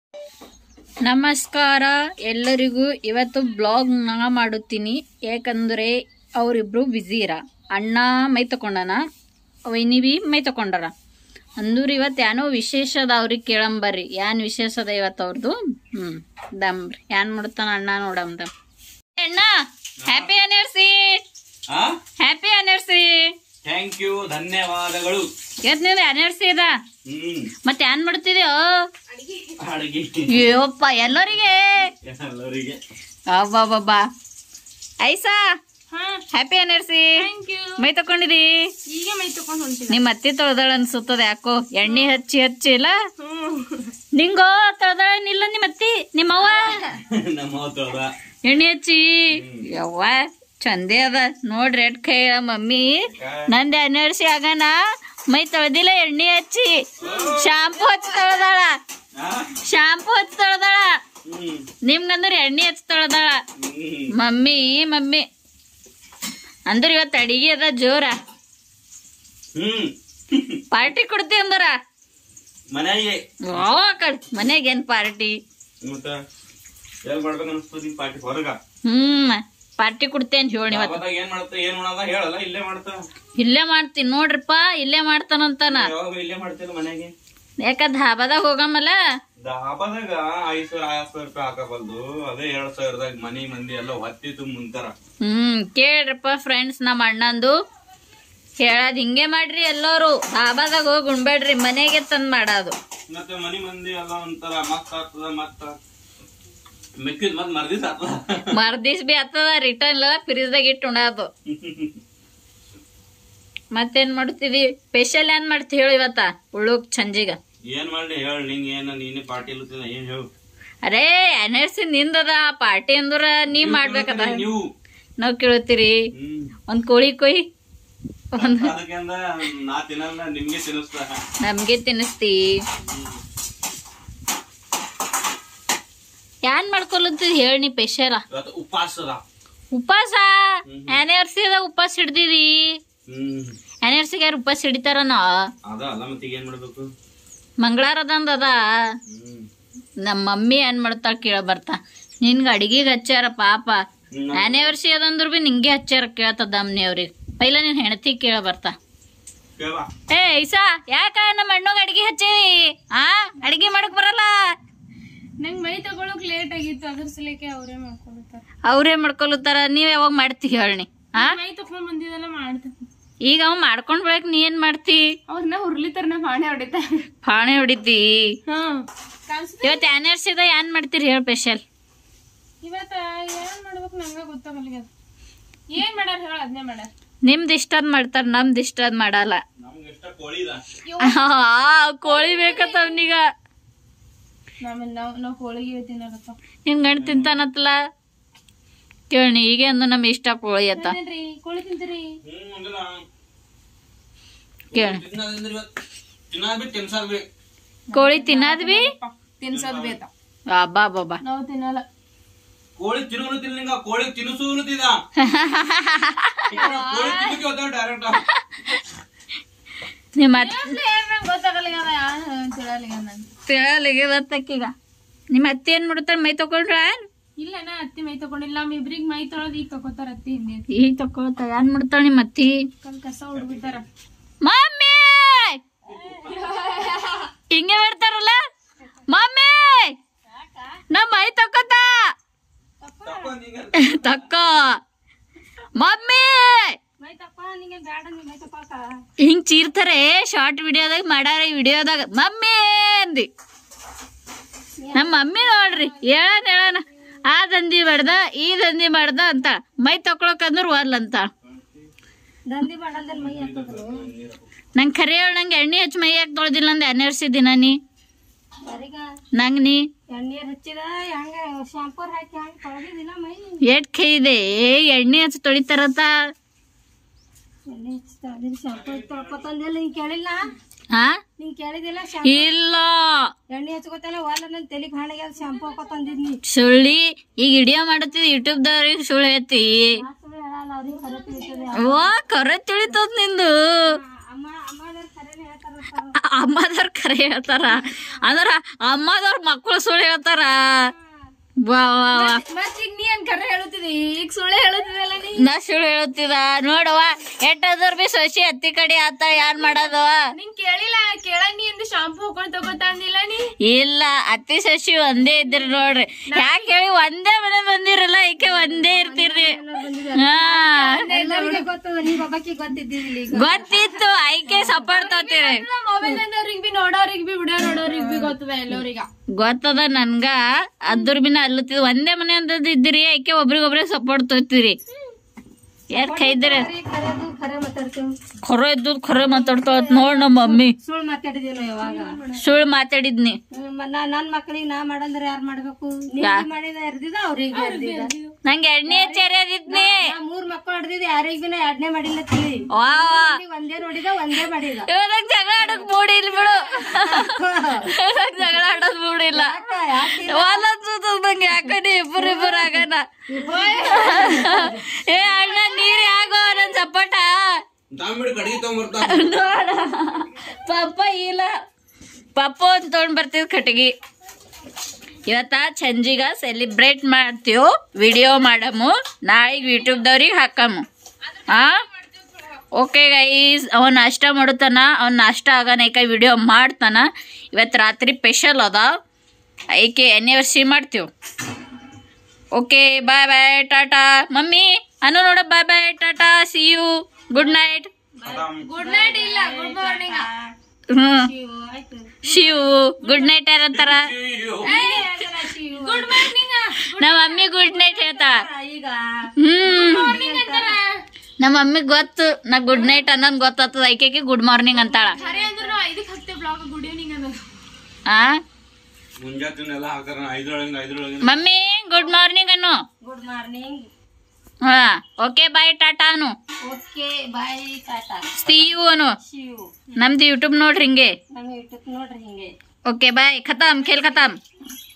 ನಮಸ್ಕಾರ ಎಲ್ಲರಿಗೂ ಇವತ್ತು ಬ್ಲಾಗ್ ನಾ ಮಾಡುತ್ತೀನಿ ಯಾಕಂದ್ರೆ ಅವರಿಬ್ರು ಬ್ಯುಸಿ ಇರ ಅಣ್ಣ ಮೈ ತಕೊಂಡನ ವೈನಿ ಬಿ ಮೈ ತಕೊಂಡರ ಅಂದೂರು ಇವತ್ತು ಏನೋ ವಿಶೇಷ ಅದ ಅವ್ರಿಗೆ ಕೇಳಂಬರ್ರಿ ಏನ್ ವಿಶೇಷ ಅದ ಇವತ್ತು ಅವ್ರದ್ದು ಹ್ಮ್ ದಮ್ರಿ ಏನ್ ಮಾಡ್ತಾನ ಅಣ್ಣ ನೋಡಮ್ ದಮ್ ಅಣ್ಣ happy anniversary happy anniversary thank you ಧನ್ಯವಾದಗಳು ಇವತ್ತು ನಿಂದು ಆನಿವರ್ಸರಿ ಅದ ಹ್ಮ್ ಮತ್ತೆ ಏನ್ ಮಾಡ್ತಿದ್ಯೋ ಅಡಿಗೆ ಅಯ್ಯೋಪ್ಪ ಎಲ್ಲರಿಗೆ ಎಲ್ಲರಿಗೆ ಅಬ್ಬಬ್ಬಬ್ಬಾ ಐಸಾ ಹ್ಯಾಪಿ ಆನಿವರ್ಸರಿ ಮೈ ತಕೊಂಡಿದಿ ಈಗ ಮೈ ತಕೊಂಡ್ ಹೊಂಟಿನ ನಿಮ್ ಅತ್ತಿ ತೊಳ್ದಾಳ ಅನ್ಸುತ್ತದೆ ಯಾಕೋ ಎಣ್ಣೆ ಹಚ್ಚಿ ಹಚ್ಚಿ ಇಲ್ಲ ನಿಂಗೋ ತೊಳ್ದಾಳ ನಿಲ್ಲ ನಿಮ್ಮ ಅತ್ತಿ ನಿಮ್ಮವ್ವ ನಮ್ಮ ತೋದ ಎಣ್ಣೆ ಹಚ್ಚಿ ಯವ್ವ ಚಂದೆ ಅದ ನೋಡ್ರಿ ಎಟ್ ಕೈ ಮಮ್ಮಿ ನಂದು ಆನಿವರ್ಸರಿ ಆಗನ ಮೈ ತೊಳ್ದಿಲ್ಲ ಎಣ್ಣೆ ಹಚ್ಚಿ ಶಾಂಪೂ ಹಚ್ಚಿ ತೊಳ್ದಾಳ ಶಾಂಪೂ ಹಚ್ಚಿ ತೊಳ್ದಾಳ ಹ್ಮ್ ನಿಮ್ಗಂದ್ರೆ ಎಣ್ಣೆ ಹಚ್ಚಿ ತೊಳ್ದಾಳ ಹ್ಮ್ ಮಮ್ಮಿ ಮಮ್ಮಿ ಅಂದ್ರ ಇವತ್ತು ಅಡಿಗೆ ಅದ ಜೋರ ಹ್ಮ್ ಪಾರ್ಟಿ ಕೊಡ್ತಿ ಅಂದರ ಮನೆಗೆ ಓ ಕಡ್ ಮನೆಗೆ ಏನ್ ಪಾರ್ಟಿ ಮತ್ತ ಎಲ್ ಮಾಡ್ಬೇಕು ಅನಿಸ್ತದ ನಿಮ್ ಪಾರ್ಟಿ ಹೊರಗ ಹ್ಮ್ ಪಾರ್ಟಿ ಕೊಡ್ತೇನ್ ಹೇಳಿ ಇವತ್ತು ಹಬ್ಬದಾಗ ಏನ್ ಮಾಡ್ತಾ ಏನ್ ಮಾಡಲ್ಲ ಹೇಳಲ್ಲ ಇಲ್ಲೇ ಮಾಡ್ತಾ ಇಲ್ಲೇ ಮಾಡ್ತೀನಿ ನೋಡ್ರಿಪ್ಪ ಇಲ್ಲೇ ಮಾಡ್ತಾನಂತಾನ ಯಾವಾಗ ಇಲ್ಲೇ ಮಾಡ್ತಿಲ್ಲ ಮನೆಗೆ ಯಾಕ ಧಾಬಾದಾಗ ಹೋಗಮಲ್ಲ ದಾಬಾದಾಗ ಐದ್ ಸಾವಿರ ಆರ್ ಸಾವಿರ ರೂಪಾಯಿ ಹಾಕಬಲ್ದು ಅದೇ ಎರಡ್ ಸಾವಿರದಾಗ ಮನಿ ಮಂದಿ ಎಲ್ಲ ಹೊತ್ತಿ ತುಂಬ ಮುಂತಾರ ಹ್ಮ್ ಕೇಳ್ರಪ್ಪ ಫ್ರೆಂಡ್ಸ್ ನಮ್ಮ ಅಣ್ಣಂದು ಹೇಳದ್ ಹಿಂಗೆ ಮಾಡ್ರಿ ಎಲ್ಲರೂ ಧಾಬಾದಾಗ ಹೋಗಿ ಉಣ್ಬೇಡ್ರಿ ಮನೆಗೆ ತಂದ್ ಮಾಡೋದು ಮತ್ತೆ ಮನಿ ಮಂದಿ ಎಲ್ಲ ಒಂಥರ ಮಸ್ತ್ ಆಗ್ತದ ಮತ್ತ ಮೆಕ್ಕಿದ್ ಮತ್ ಮರ್ದಿಸ್ ಆಗ್ತದ ಮರ್ದಿಸ್ ಬಿ ಆಗ್ತದ ರಿಟರ್ನ್ ಫ್ರಿಜ್ದಾಗ ಇಟ್ಟು ಉಣೋದು ಮತ್ತೇನ್ ಮಾಡ್ತಿದಿ ಸ್ಪೆಷಲ್ ಏನ್ ಮಾಡ್ತಿ ಹೇಳು ಇವತ್ತ ಉಳುಕ್ ಚಂಜಿಗ ಏನ್ ಮಾಡ್ಲಿ ಹೇಳ ನಿಂಗ್ ಏನ ನೀನೆ ಪಾರ್ಟಿ ಇಲ್ಲತ್ತಿಲ್ಲ ಏನ್ ಹೇಳು ಅರೇ ಎನರ್ಸಿ ನಿಂದದ ಪಾರ್ಟಿ ಅಂದ್ರ ನೀ ಮಾಡ್ಬೇಕದ ನೀವು ನಾವ್ ಕೇಳ್ತೀರಿ ಹ್ಮ್ ಒಂದ್ ಕೋಳಿ ಕೊಯ್ ಒಂದ್ ಅದಕ್ಕೆ ಅಂದ ನಾ ತಿನ್ನಲ್ಲ ನಿಮ್ಗೆ ತಿನ್ನಿಸ್ತ ನಮ್ಗೆ ತಿನ್ನಿಸ್ತಿ ಏನ್ ಮಾಡ್ಕೊಲತ್ತಿ ಹೇಳಿ ನೀ ಸ್ಪೆಷಲ್ ಇವತ್ತು ಉಪವಾಸ ಅದ ಉಪವಾಸ ಆನಿವರ್ಸರಿದಾಗ ಉಪವಾಸ ಹಿಡ್ದಿದಿ ಹ್ಮ್ ಆನಿವರ್ಸಿಗೆ ಯಾರು ಉಪವಾಸ ಹಿಡಿತಾರನ ಅದ ಅಲ್ಲ ಮತ್ತೆ ಈಗ ಏನ್ ಮಾಡ್ಬೇಕು ಮಂಗಳಾರದಂದ ಅದ ಹ್ಮ್ ನಮ್ಮ ಮಮ್ಮಿ ಏನ್ ಮಾಡ್ತಾಳ ಕೇಳ ಬರ್ತಾ ನಿನ್ಗ ಅಡಿಗೆಗೆ ಹಚ್ಚಾರ ಪಾಪ ಹ್ಮ್. ಆನಿವರ್ಸರಿ ಅದಂದ್ರು ಬಿ ನಿಂಗೆ ಹಚ್ಚಾರ ಕೇಳ್ತದ ಅಮ್ಮನಿ ಅವ್ರಿಗೆ ಪೈಲ ನಿನ್ ಹೆಂಡತಿ ಕೇಳ ಬರ್ತಾ ಕೇಳ್ಬಾ ಏ ಐಸಾ ಯಾಕ ನಮ್ಮ ಅಣ್ಣಗ್ ಅಡಿಗೆ ಹಚ್ಚಿದಿ ಆ ಅಡಿಗೆ ಮಾಡಕ್ ಬರಲ್ಲ ನಂಗ್ ಮೈ ತಗೊಳಕ್ ಲೇಟ್ ಆಗಿತ್ತು ಅದ್ರ ಸಲಕ್ಕೆ ಅವರೇ ಮಾಡ್ಕೊಳ್ತಾರ ಅವ್ರೇ ಮಾಡ್ಕೊಲತ್ತಾರ ನೀವ್ ಯಾವಾಗ ಮಾಡ್ತಿ ಹೇಳಿ ಆ ಮೈ ತಕೊಂಡ್ ಬಂದಿದ್ದೆಲ್ಲ ಮಾಡ್ತಾರ ಈಗ ಅವ್ ಮಾಡ್ಕೊಂಡ್ ಬೆಳಕ್ ನೀ ಏನ್ ಮಾಡ್ತಿ ಅವ್ರನ್ನ ಹುರ್ಲಿತಾರ ನಾ ಬಾಣೆ ಹೊಡಿತಾರ ಪಾಣೆ ಹೊಡಿತಿ ಹಾ ಇವತ್ ಆನಿವರ್ಸರಿದ ಏನ್ ಮಾಡ್ತೀರಿ ಹೇಳ ಸ್ಪೆಷಲ್ ಇವತ್ತ ಏನ್ ಮಾಡ್ಬೇಕು ನಂಗ ಗೊತ್ತಾಗಲ್ಲ ಏನ್ ಮಾಡ್ಯಾರ ಹೇಳ ಅದ್ನೇ ಮಾಡ್ಯಾರ ನಿಮ್ದು ಇಷ್ಟದ್ ಮಾಡ್ತಾರ ನಮ್ದು ಇಷ್ಟದ್ ಮಾಡಲ್ಲ ನಮ್ಗೆ ಇಷ್ಟ ಕೋಳಿ ಇದ ಆ, ಕೋಳಿ ಬೇಕತ್ತ ಅವ್ನಿಗ ಆಮೇಲೆ ನಾವ್ ನಾವ್ ಹೋಳಿಗೆ ತಿನ್ನಕತ್ತ ನಿನ್ ಗಂಡ ತಿಂತಾನತ್ತಲ್ಲ ಕೇಳಿ ಈಗ ಅಂದು ನಮ್ ಇಷ್ಟ ಕೋಳಿ ಅತ್ತ ತಿನ್ರಿ ಕೋಳಿ ತಿಂತೀರಿ ಹ್ಮ್ ಅಂದಿಲ್ಲ ಕೇಳಿ ತಿನ್ನೋದಂದ್ರೆ ಇವತ್ತು ತಿನ್ನೋದ್ ಬಿಟ್ಟು ತಿನ್ಸೋದ್ ಬಿ ಕೋಳಿ ತಿನ್ನದ್ ಬಿ ತಿನ್ಸೋದ್ ಬೇತ ಅಬ್ಬಾ ಬಾಬಾ ನಾವ್ ತಿನ್ನಲ್ಲ ಕೋಳಿ ತಿನ್ನೋನು ತಿನ್ಲಿಂಗ ಕೋಳಿ ತಿನ್ನಿಸೋನು ತಿದ ಕೋಳಿ ತಿನ್ನಕ್ಕೆ ಹೋದ ಡೈರೆಕ್ಟ್ ನಿಮ್ಮ ಅತ್ ನಂಗ್ ಗೊತ್ತಾಗಲ್ಲ ತಿಳಲ್ಲ ನನ್ ತಿಳಲಿಗೆ ಬರ್ತಕ್ಕೀಗ ನಿಮ್ಮ ಅತ್ತೆ ಏನ್ ಮಾಡ್ತಾರ ಮೈ ತಕೊಂಡ್ರ ಇಲ್ಲ ನಾ ಅತ್ತಿ ಮೈ ತಗೊಂಡಿಲ್ಲ ನಮ್ ಇಬ್ರಿಗ್ ಮೈ ತೊಳದ್ ಈಗ ತಗೋತಾರ ಅತ್ತಿ ಹಿಂದೆ ಈಗ ತಕೊಳ್ತ ಏನ್ ಮಾಡ್ತಾಳ ನಿಮ್ಮ ಅತ್ತಿ ಕಲ್ ಕಸ ಹುಡ್ಬಿಟ್ಟಾರ ಮಮ್ಮಿ ಹಿಂಗೆ ಮಾಡ್ತಾರಲ್ಲ ಮಮ್ಮಿ ನಮ್ಮ ಮೈ ತಕೋತ ತಕ್ಕ ಮಮ್ಮಿ ಮೈ ತಪ್ಪ ನಿಂಗೆ ಬ್ಯಾಡ ನೀ ಮೈ ತಪ್ಪಾಕ ಹಿಂಗ್ ಚೀರ್ತಾರೆ ಶಾರ್ಟ್ ವಿಡಿಯೋದಾಗ ಮಾಡಾರ ವಿಡಿಯೋದಾಗ ಮಮ್ಮಿ ಅಂದಿ ನಮ್ಮ ಮಮ್ಮಿ ನೋಡ್ರಿ ಹೇಳಣ ಹೇಳಣ ಆ ದಂಧಿ ಮಾಡ್ದ ಈ ದಂಧಿ ಮಾಡ್ದ ಅಂತ ಮೈ ತಕೊಳಕ್ ಅಂದ್ರ ವರ್ಲ್ ಅಂತ ದಂಧಿ ಮಾಡಲ್ದಲ್ಲಿ ಮೈ ಹಾಕೋದ್ರು ನಂಗೆ ಖರೆ ಹೇಳ ನಂಗೆ ಎಣ್ಣೆ ಹಚ್ಚಿ ಮೈ ಯಾಕೆ ತೊಳ್ದಿಲ್ಲ ಅಂದೆ ಅನರ್ಸಿ ದಿನ ನೀ ಯಾರಿಗ ನಂಗ್ ನೀ ಎಣ್ಣೀರ್ ಹಚ್ಚಿದ ಹಂಗ ಶಾಂಪೂರ್ ಹಾಕಿ ಹಂಗ ತೊಳೆದಿಲ್ಲ ಮೈ ಏಟ್ ಕೈ ಇದೆ ಎಣ್ಣೆ ಹಚ್ಚಿ ತೊಳಿತಾರತ್ತ ಎಣ್ಣೆ ಹಚ್ಚಿ ತೊಳೆದಿಲ್ಲ ಶಾಂಪೂ ತೊಳ್ಕೊತಂದಿಲ್ಲ ನೀನ್ ಕೇಳಿಲ್ಲ ಹಾ ನೀನ್ ಕೇಳಿದಿಲ್ಲ ಇಲ್ಲ ಎಣ್ಣೆ ಹಚ್ಕೋತಲ್ಲ ವಾಲ ನನ್ ತಲೆಗ್ ಹಾಣಿಗೆ ಶಾಂಪೂ ಹಾಕೋತಂದಿದ್ನಿ ಸುಳ್ಳಿ ಈಗ ವಿಡಿಯೋ ಮಾಡತ್ತಿದ್ ಯೂಟ್ಯೂಬ್ ದವ್ರಿಗೆ ಸುಳ್ಳು ಐತಿ ನಾ ಸುಳ್ಳು ಹೇಳಲ್ಲ ಅವ್ರಿಗೆ ಕರೆ ತಿಳಿತದೆ ವಾ ಕರೆ ತಿಳಿತದ ನಿಂದು ಅಮ್ಮ ಅಮ್ಮ ಖರೇನೆ ಹೇಳ್ತಾರ ಅಮ್ಮದವ್ರ ಕರೆ ಹೇಳ್ತಾರ ಅಂದ್ರ ಅಮ್ಮದವ್ರ ಮಕ್ಕಳು ಸುಳ್ಳು ಹೇಳ್ತಾರ ವಾ ವಾ ವಾ ಮತ್ ಈಗ ನೀ ಏನ್ ಕರೆ ಹೇಳುತ್ತಿದಿ ಈಗ ಸುಳ್ಳೆ ಹೇಳುತ್ತಿದಲ್ಲ ನೀ ನಾ ಸುಳ್ಳು ಹೇಳ್ತಿದ ನೋಡವ್ವ ಎಷ್ಟಾದ್ರು ಬಿ ಸೊಸಿ ಹತ್ತಿ ಕಡೆ ಆತ ಯಾರ್ ಮಾಡೋದವ ನಿಂಗ್ ಕೇಳಿಲ್ಲ ಕೇಳಂಗ್ ನೀ ಎಂದು ಶಾಂಪೂ ಹಾಕೊಂಡ್ ತಗೋತಾಂದಿಲ್ಲ ನೀ ಇಲ್ಲ ಅತ್ತಿ ಸಸಿ ಒಂದೇ ಇದ್ರಿ ನೋಡ್ರಿ ಯಾಕೆ ಹೇಳಿ ಒಂದೇ ಮನೆ ಬಂದಿರಲ್ಲ ಈಕೆ ಒಂದೇ ಇರ್ತೀರಿ ಹಾ ಗೊತ್ತಿತ್ತು ಐಕೆ ಸಪೋರ್ಟ್ ತಗೋತೀರಿ ಮೊಬೈಲ್ ಅಂದವ್ರಿಗೆ ಬಿ ನೋಡೋರಿಗ್ ಬಿ ವಿಡಿಯೋ ನೋಡೋರಿಗ್ ಬಿ ಗೊತ್ತದ ಎಲ್ಲರಿಗ ಗೊತ್ತದ ನನ್ಗ ಅದ್ರ ಬಿನ ಅಲ್ಲತ್ತಿದ್ ಒಂದೇ ಮನೆ ಅಂತದ್ ಇದ್ದೀರಿ ಐಕೆ ಒಬ್ರಿಗೊಬ್ರೆ ಸಪೋರ್ಟ್ ತಗೋತೀರಿ ಯಾರ್ ಕೈದ್ರೆ ಖರೆ ಇದ್ದು ಖರೆ ಮಾತಾಡ್ತಾವ ನೋಡ್ ನಮ್ಮ ಮಮ್ಮಿ ಸುಳ್ಳು ಮಾತಾಡಿದೀವಿ ಯಾವಾಗ ಸುಳ್ಳು ಮಾತಾಡಿದ್ನಿ ನನ್ ಮಕ್ಳಿಗೆ ನಾ ಮಾಡಂದ್ರೆ ಯಾರು ಮಾಡ್ಬೇಕು ನೀ ಮಾಡಿದ ಎರ್ದಿದ ಅವ್ರಿಗೆ ಎರ್ದಿದ ನಂಗೆ ಎಣ್ಣೆ ಚರಿಯದಿದ್ನಿ ನಾ ಮೂರ್ ಮಕ್ಳು ಹೊಡೆದಿದ್ ಯಾರಿಗ್ ಬಿನ ಎರಡನೇ ಮಾಡಿಲ್ಲ ತಿಳಿ ವಾ ವಾ ಒಂದೇ ನೋಡಿದ ಒಂದೇ ಮಾಡಿದ ಇವಾಗ ಜಗಳ ಆಡಕ್ ಮೂಡಿಲ್ ಬಿಡು ಇವಾಗ ಜಗಳ ಆಡೋದ್ ಮೂಡಿಲ್ಲ ಒಂದೊಂದು ನಂಗೆ ಯಾಕಡೆ ಇಬ್ಬರು ಇಬ್ಬರು ಆಗನ ಏ ಅಣ್ಣ ನೀರ್ ಯಾಗೋ ನನ್ ಸಪೋಟ ತಾಂಬಿಡಿ ಕಡಿಗೆ ತಗೊಂಬರ್ತಾ ನೋಡ ಪಪ್ಪ ಇಲ್ಲ ಪಪ್ಪ ಅಂತ ತೊಗೊಂಡ್ ಬರ್ತಿದ್ ಕಟ್ಟಿಗೆ ಇವತ್ತ ಚಂಜಿಗ ಸೆಲಿಬ್ರೇಟ್ ಮಾಡ್ತೀವಿ ವಿಡಿಯೋ ಮಾಡಮು ನಾಳೆಗೆ ಯೂಟ್ಯೂಬ್ದವ್ರಿಗೆ ಹಾಕಮು ಹಾ ಓಕೆ ಗೈಸ್ ಅವನ್ ನಾಷ್ಟ ಮಾಡುತ್ತಾನ ಅವ್ನ ನಾಷ್ಟ ಆಗನ ಈಕ ವಿಡಿಯೋ ಮಾಡ್ತಾನ ಇವತ್ತು ರಾತ್ರಿ ಸ್ಪೆಷಲ್ ಅದ ಐಕೆ ಎನಿವರ್ಸರಿ ಮಾಡ್ತೀವಿ okay bye bye tata mummy Anu ನೋಡ bye bye tata see you good night good night ಇಲ್ಲ good morning hmm Shivu good night ಯಾರಂತಾರ ಗುಡ್ ಮಾರ್ನಿಂಗ್ ನಮ್ಮ ಮಮ್ಮಿ ಗುಡ್ ನೈಟ್ ಹೇಳ್ತಾ ಈಗ ಹ್ಮ್ ಮಾರ್ನಿಂಗ್ ಅಂತಾರ ನಮ್ಮ ಮಮ್ಮಿ ಗೊತ್ತು ನಾ ಗುಡ್ ನೈಟ್ ಅನ್ನೋದ್ ಗೊತ್ತಾಗ್ತದ ಐಕೆಗೆ ಗುಡ್ ಮಾರ್ನಿಂಗ್ ಅಂತಾಳ ಖರೆ ಅಂದ್ರ ನಾವ್ ಐದಕ್ ಹಾಕ್ತೇವ್ ಬ್ಲಾಗ್ ಗುಡ್ ಈವ್ನಿಂಗ್ ಅನ್ನೋದು ಆ ಮುಂಜಾತಿನೆಲ್ಲ ಹಾಕ್ತಾರ ಐದ್ರೊಳಗಿಂದ ಐದ್ರೊಳಗಿಂದ mummy good morning Anu good morning ಹಾ okay bye tata Anu okay bye tata see you Anu Shiv ನಮ್ದು ಯೂಟ್ಯೂಬ್ ನೋಡ್ರಿ ಹಿಂಗೆ ನಮ್ಮ ಯೂಟ್ಯೂಬ್ ನೋಡ್ರಿ ಹಿಂಗೆ ಓಕೆ ಬಾಯ್ ಖತಮ್ ಖೇಲ್ ಖತಮ್